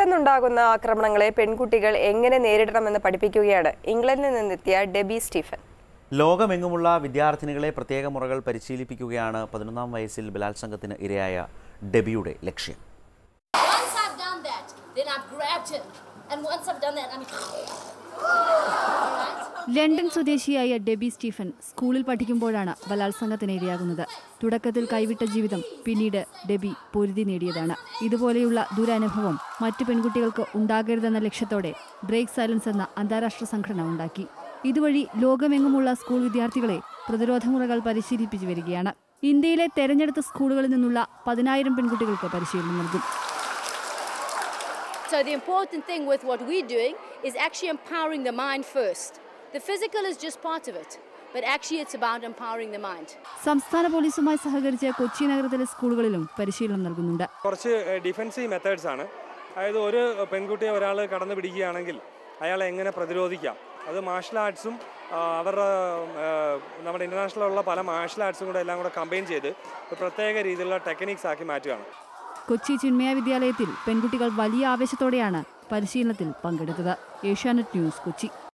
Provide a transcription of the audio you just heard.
പെട്ടെന്നുണ്ടാകുന്ന ആക്രമണങ്ങളെ പെൺകുട്ടികൾ എങ്ങനെ നേരിടണമെന്ന് പഠിപ്പിക്കുകയാണ് ഇംഗ്ലണ്ടിൽ നിന്നെത്തിയ ഡെബി സ്റ്റീഫൻ ലോകമെങ്ങുമുള്ള വിദ്യാർത്ഥിനികളെ പ്രത്യേക മുറകൾ പരിശീലിപ്പിക്കുകയാണ് പതിനൊന്നാം വയസ്സിൽ ബലാത്സംഗത്തിന് ഇരയായ ഡെബിയുടെ ലക്ഷ്യം Once I've done that, then I've grabbed him. And once I've done that, I'm. London സ്വദേശിയായ ഡെബി സ്റ്റീഫൻ സ്കൂളിൽ പഠിക്കുമ്പോഴാണ് ബലാത്സംഗത്തിന് ഇരയാകുന്നത് തുടക്കത്തിൽ കൈവിട്ട ജീവിതം പിന്നീട് ഡെബി പൊരുതി നേടിയതാണ് ഇതുപോലെയുള്ള ദുരനുഭവം മറ്റു പെൺകുട്ടികൾക്ക് ഉണ്ടാകരുതെന്ന ലക്ഷ്യത്തോടെ ബ്രേക്ക് സൈലൻസ് എന്ന അന്താരാഷ്ട്ര സംഘടന ഉണ്ടാക്കി ഇതുവഴി ലോകമെങ്ങുമുള്ള സ്കൂൾ വിദ്യാർത്ഥികളെ പ്രതിരോധമുറകൾ പരിശീലിപ്പിച്ചു വരികയാണ് ഇന്ത്യയിലെ തെരഞ്ഞെടുത്ത സ്കൂളുകളിൽ നിന്നുള്ള പതിനായിരം പെൺകുട്ടികൾക്ക് പരിശീലനം നൽകും So, the important thing with what we're doing is actually empowering the mind first. The physical is just part of it, but actually, it's about empowering the mind. സംസ്ഥാന പോലീസുമായി സഹകരിച്ച് കൊച്ചി നഗരത്തിലെ സ്കൂളുകളിലും പരിശീലനം നൽകുന്നുണ്ട് കുറച്ച് ഡിഫെൻസീവ് മെത്തേഡ്സ് ആണ് അതായത് ഒരു പെൺകുട്ടിയെ ഒരാൾ കടന്നു പിടിക്കുകയാണെങ്കിൽ അയാളെ എങ്ങനെ പ്രതിരോധിക്കാം അത് മാർഷൽ ആർട്സും ആ, അവരുടെ ആ, നമ്മുടെ ഇൻ്റർനാഷണലുള്ള പല മാർഷൽ ആർട്സും കൂടെ എല്ലാം കൂടെ കമ്പൈൻ ചെയ്ത് ഒരു പ്രത്യേക രീതിയിലുള്ള ടെക്നിക്സ് ആക്കി മാറ്റുകയാണ് കൊച്ചി ചിന്മയ വിദ്യാലയത്തിൽ പെൺകുട്ടികൾ വലിയ ആവേശത്തോടെയാണ് പരിശീലനത്തിൽ പങ്കെടുത്തത് ഏഷ്യാനെറ്റ് ന്യൂസ് കൊച്ചി